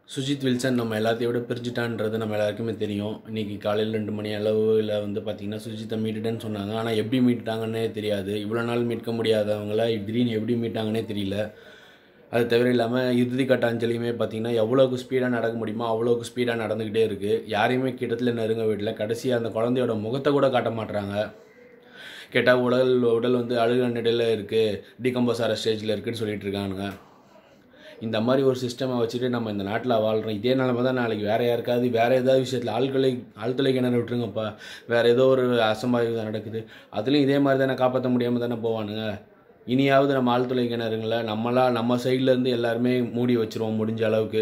Sujith Wilson நம்ம எல்லாத்தையும் விட பிரிஞ்சுட்டான்றது நம்ம எல்லாருக்குமே தெரியும் இன்றைக்கி காலையில் ரெண்டு மணி அளவில் வந்து பார்த்திங்கன்னா சுஜித்தை மீட்டுட்டேன்னு சொன்னாங்க ஆனால் எப்படி மீட்டுட்டாங்கன்னே தெரியாது இவ்வளோ நாள் மீட்க முடியாதவங்கள திடீர்னு எப்படி மீட்டாங்கன்னே தெரியல அது தவிர இல்லாமல் இறுதி கட்ட அஞ்சலியுமே பார்த்திங்கன்னா எவ்வளோக்கு ஸ்பீடாக நடக்க முடியுமோ அவ்வளோக்கு ஸ்பீடாக நடந்துக்கிட்டே இருக்குது யாரையுமே கிட்டத்தில் நெருங்க வீட்டில் கடைசியாக அந்த குழந்தையோட முகத்தை கூட காட்ட மாட்றாங்க கேட்டால் உடல் உடல் வந்து அழுகிற நிலையில் இருக்குது டீகம்போஸ் ஆகிற ஸ்டேஜில் இருக்குன்னு சொல்லிட்டு இருக்கானுங்க இந்த மாதிரி ஒரு சிஸ்டமை வச்சுட்டு நம்ம இந்த நாட்டில் வாழ்கிறோம் இதே நிலமை தான் நாளைக்கு வேறு யாருக்காவது வேறு ஏதாவது விஷயத்தில் ஆழ்கொலை ஆழ்துளை கிணறு விட்டுருங்கப்பா வேறு ஏதோ ஒரு அசம்பாவிதம் நடக்குது அதுலேயும் இதே மாதிரி தானே காப்பாற்ற முடியாமல் தானே போவானுங்க இனியாவது நம்ம ஆழ்துளை கிணறுங்களை நம்மளா நம்ம சைட்லேருந்து எல்லாருமே மூடி வச்சுருவோம் முடிஞ்ச அளவுக்கு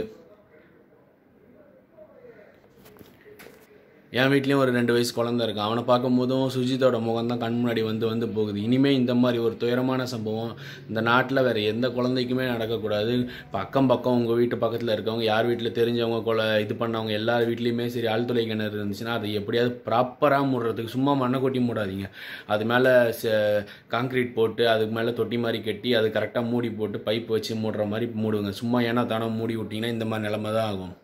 என் வீட்லேயும் ஒரு ரெண்டு வயசு குழந்த இருக்கு அவனை பார்க்கும் போதும் சுஜித்தோட முகம் தான் கண் முன்னாடி வந்து வந்து போகுது இனிமேல் இந்த மாதிரி ஒரு துயரமான சம்பவம் இந்த நாட்டில் வேறு எந்த குழந்தைக்குமே நடக்கக்கூடாது பக்கம் பக்கம் உங்கள் வீட்டு பக்கத்தில் இருக்கவங்க யார் வீட்டில் தெரிஞ்சவங்க கொலை இது பண்ணவங்க எல்லார் வீட்லேயுமே சரி ஆழ்துளை கிணறு இருந்துச்சுன்னா அதை எப்படியாவது ப்ராப்பராக மூடுறதுக்கு சும்மா மண்ணை கொட்டி மூடாதீங்க அது மேலே காங்க்ரீட் போட்டு அதுக்கு மேலே தொட்டி மாதிரி கட்டி அது கரெக்டாக மூடி போட்டு பைப் வச்சு மூடுற மாதிரி மூடுங்க சும்மா ஏன்னா தானே மூடி விட்டிங்கன்னா இந்த மாதிரி நிலமை தான் ஆகும்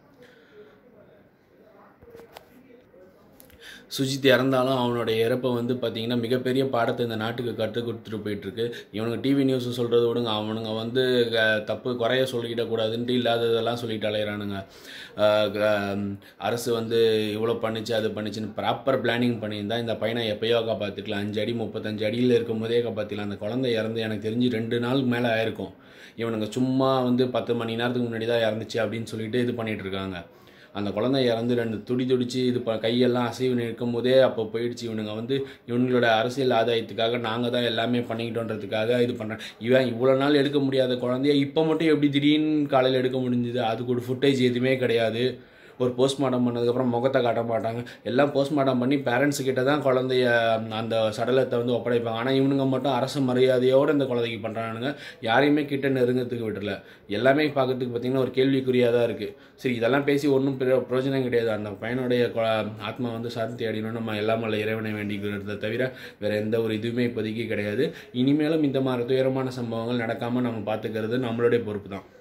சுஜித் இறந்தாலும் அவனோட இறப்பை வந்து பார்த்திங்கன்னா மிகப்பெரிய பாடத்தை இந்த நாட்டுக்கு கற்றுக் கொடுத்துட்டு போயிட்டுருக்கு இவனுங்க டிவி நியூஸ் சொல்கிறத விடுங்க அவனுங்க வந்து க- தப்பு குறைய சொல்லிக்கிடக்கூடாதுன்ட்டு இல்லாததெல்லாம் சொல்லிட்டு அலையிறானுங்க ஆஹ் க- அரசு வந்து இவ்வளோ பண்ணிச்சு அது பண்ணிச்சுன்னு ப்ராப்பர் பிளானிங் பண்ணியிருந்தா இந்த பையனை எப்பயோ காப்பாற்றிக்கலாம் அஞ்சு அடி முப்பத்தஞ்சு அடியில் இருக்கும் போதே காப்பாற்றிக்கலாம் அந்த குழந்தை இறந்து எனக்கு தெரிஞ்சு ரெண்டு நாளுக்கு மேலே ஆயிருக்கும் இவனுங்க சும்மா வந்து பத்து மணி நேரத்துக்கு முன்னாடி தான் இறந்துச்சு அப்படின்னு சொல்லிட்டு இது பண்ணிட்டு இருக்காங்க அந்த குழந்தை இறந்து ரெண்டு துடி துடிச்சு இது ப கையெல்லாம் அசைவு நிற்கும் போதே அப்போ போயிடுச்சு இவனுங்க வந்து இவங்களோட அரசியல் ஆதாயத்துக்காக நாங்கள் தான் எல்லாமே பண்ணிக்கிட்டோன்றதுக்காக இது பண்ணுறேன் இவன் இவ்வளோ நாள் எடுக்க முடியாத குழந்தைய இப்போ மட்டும் எப்படி திடீர்னு காலையில் எடுக்க முடிஞ்சுது அதுக்கு ஒரு ஃபுட்டேஜ் எதுவுமே கிடையாது ஒரு போஸ்ட்மார்ட்டம் பண்ணதுக்கப்புறம் முகத்தை காட்ட மாட்டாங்க எல்லாம் போஸ்ட்மார்ட்டம் பண்ணி பேரண்ட்ஸ் கிட்ட தான் குழந்தைய அந்த சடலத்தை வந்து ஒப்படைப்பாங்க ஆனால் இவனுங்க மட்டும் அரசு மரியாதையோடு இந்த குழந்தைக்கு பண்ணுறானுங்க யாரையுமே கிட்ட நெருங்கத்துக்கு விட்டுறல எல்லாமே பார்க்கறதுக்கு பார்த்தீங்கன்னா ஒரு கேள்விக்குறியாக தான் இருக்குது சரி இதெல்லாம் பேசி ஒன்றும் பிரயோஜனம் கிடையாது அந்த பையனுடைய கொ- ஆத்மா வந்து சாந்தி அடையணும் நம்ம எல்லாம் அல்ல இறைவனை வேண்டிக்கிறத தவிர வேறு எந்த ஒரு இதுவுமே இப்போதைக்கு கிடையாது இனிமேலும் இந்த மாதிரி துயரமான சம்பவங்கள் நடக்காமல் நம்ம பார்த்துக்கிறது நம்மளுடைய பொறுப்பு தான்